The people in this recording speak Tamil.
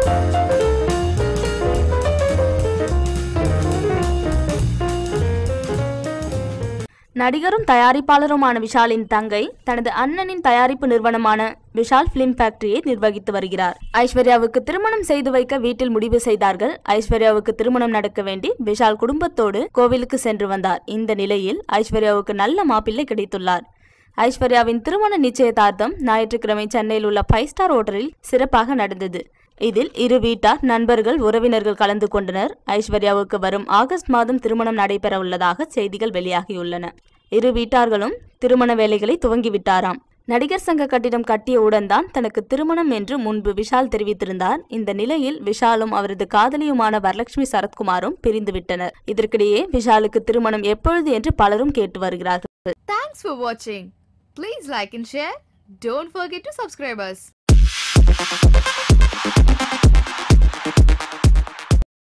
நடிகரும் தயாரிப்பாளருமான விஷாலின் தங்கை தனது அண்ணனின் தயாரிப்பு நிறுவனமான விஷால் பிலிம் ஃபேக்டரியை நிர்வகித்து வருகிறார் ஐஸ்வர்யாவுக்கு திருமணம் செய்து வைக்க வீட்டில் முடிவு செய்தார்கள் ஐஸ்வர்யாவுக்கு திருமணம் நடக்க வேண்டி விஷால் குடும்பத்தோடு கோவிலுக்கு சென்று வந்தார் இந்த நிலையில் ஐஸ்வர்யாவுக்கு நல்ல மாப்பிள்ளை கிடைத்துள்ளார் ஐஸ்வர்யாவின் திருமண நிச்சயதார்த்தம் ஞாயிற்றுக்கிழமை சென்னையில் உள்ள ஃபைவ் ஸ்டார் ஹோட்டலில் சிறப்பாக நடந்தது இதில் இரு வீட்டார் நண்பர்கள் உறவினர்கள் கலந்து கொண்டனர் ஐஸ்வர்யாவுக்கு வரும் ஆகஸ்ட் மாதம் திருமணம் நடைபெற உள்ளதாக செய்திகள் வெளியாகியுள்ளன இரு வீட்டார்களும் திருமண வேலைகளை துவங்கிவிட்டாராம் நடிகர் சங்க கட்டிடம் கட்டியவுடன் தான் தனக்கு திருமணம் என்று முன்பு விஷால் தெரிவித்திருந்தார் இந்த நிலையில் விஷாலும் அவரது காதலியுமான வரலட்சுமி சரத்குமாரும் பிரிந்துவிட்டனர் இதற்கிடையே விஷாலுக்கு திருமணம் எப்பொழுது என்று பலரும் கேட்டு வருகிறார்கள் Thanks for watching. Please like and share. Don't forget to subscribe us.